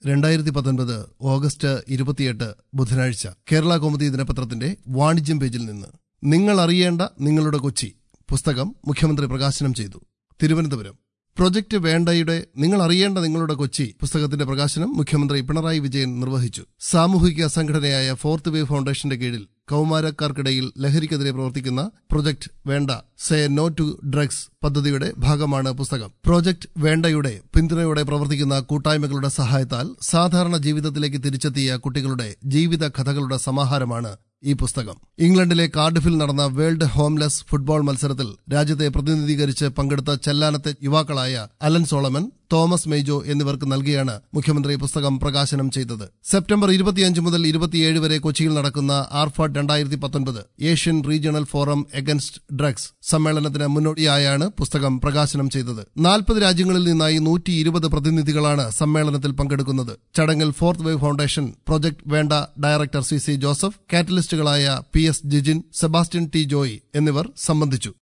രണ്ടായിരത്തി പത്തൊൻപത് ഓഗസ്റ്റ് ഇരുപത്തിയെട്ട് ബുധനാഴ്ച കേരള കൗമുദി ദിനപത്രത്തിന്റെ വാണിജ്യം പേജിൽ നിന്ന് നിങ്ങൾ അറിയേണ്ട നിങ്ങളുടെ കൊച്ചി പുസ്തകം മുഖ്യമന്ത്രി പ്രകാശനം ചെയ്തു തിരുവനന്തപുരം പ്രൊജക്ട് വേണ്ടയുടെ നിങ്ങൾ അറിയേണ്ട നിങ്ങളുടെ കൊച്ചി പുസ്തകത്തിന്റെ പ്രകാശനം മുഖ്യമന്ത്രി പിണറായി വിജയൻ നിർവഹിച്ചു സാമൂഹിക സംഘടനയായ ഫോർത്ത് വേ ഫൗണ്ടേഷന്റെ കീഴിൽ കൌമാരക്കാർക്കിടയിൽ ലഹരിക്കെതിരെ പ്രവർത്തിക്കുന്ന പ്രൊജക്ട് വേണ്ട സേ നോ ടു ഡ്രഗ്സ് പദ്ധതിയുടെ ഭാഗമാണ് പുസ്തകം പ്രോജക്ട് വേണ്ടയുടെ പിന്തുണയോടെ പ്രവർത്തിക്കുന്ന കൂട്ടായ്മകളുടെ സഹായത്താൽ സാധാരണ ജീവിതത്തിലേക്ക് തിരിച്ചെത്തിയ കുട്ടികളുടെ ജീവിത കഥകളുടെ സമാഹാരമാണ് ഈ പുസ്തകം ഇംഗ്ലണ്ടിലെ കാർഡിഫിൽ നടന്ന വേൾഡ് ഹോംലെസ് ഫുട്ബോൾ മത്സരത്തിൽ രാജ്യത്തെ പ്രതിനിധീകരിച്ച് പങ്കെടുത്ത ചെല്ലാനത്തെ യുവാക്കളായ അലൻ സോളമൻ തോമസ് മെയ്ജോ എന്നിവർക്ക് നൽകിയാണ് മുഖ്യമന്ത്രി പുസ്തകം പ്രകാശനം ചെയ്തത് സെപ്റ്റംബർ ഇരുപത്തിയഞ്ച് മുതൽ ഇരുപത്തിയേഴ് വരെ കൊച്ചിയിൽ നടക്കുന്ന ആർഫാഡ് രണ്ടായിരത്തി പത്തൊൻപത് Asian regional forum against drugs സമ്മേളനത്തിന് മുന്നോടിയായാണ് പുസ്തകം പ്രകാശനം ചെയ്തത് നാൽപ്പത് രാജ്യങ്ങളിൽ നിന്നായി നൂറ്റി ഇരുപത് പ്രതിനിധികളാണ് സമ്മേളനത്തിൽ പങ്കെടുക്കുന്നത് ചടങ്ങിൽ ഫോർത്ത് വേവ് ഫൗണ്ടേഷൻ പ്രൊജക്ട് വേണ്ട ഡയറക്ടർ സി സി ജോസഫ് കാറ്റലിസ്റ്റുകളായ P S Jijin Sebastian T Joy എന്നിവർ സംബന്ധിച്ചു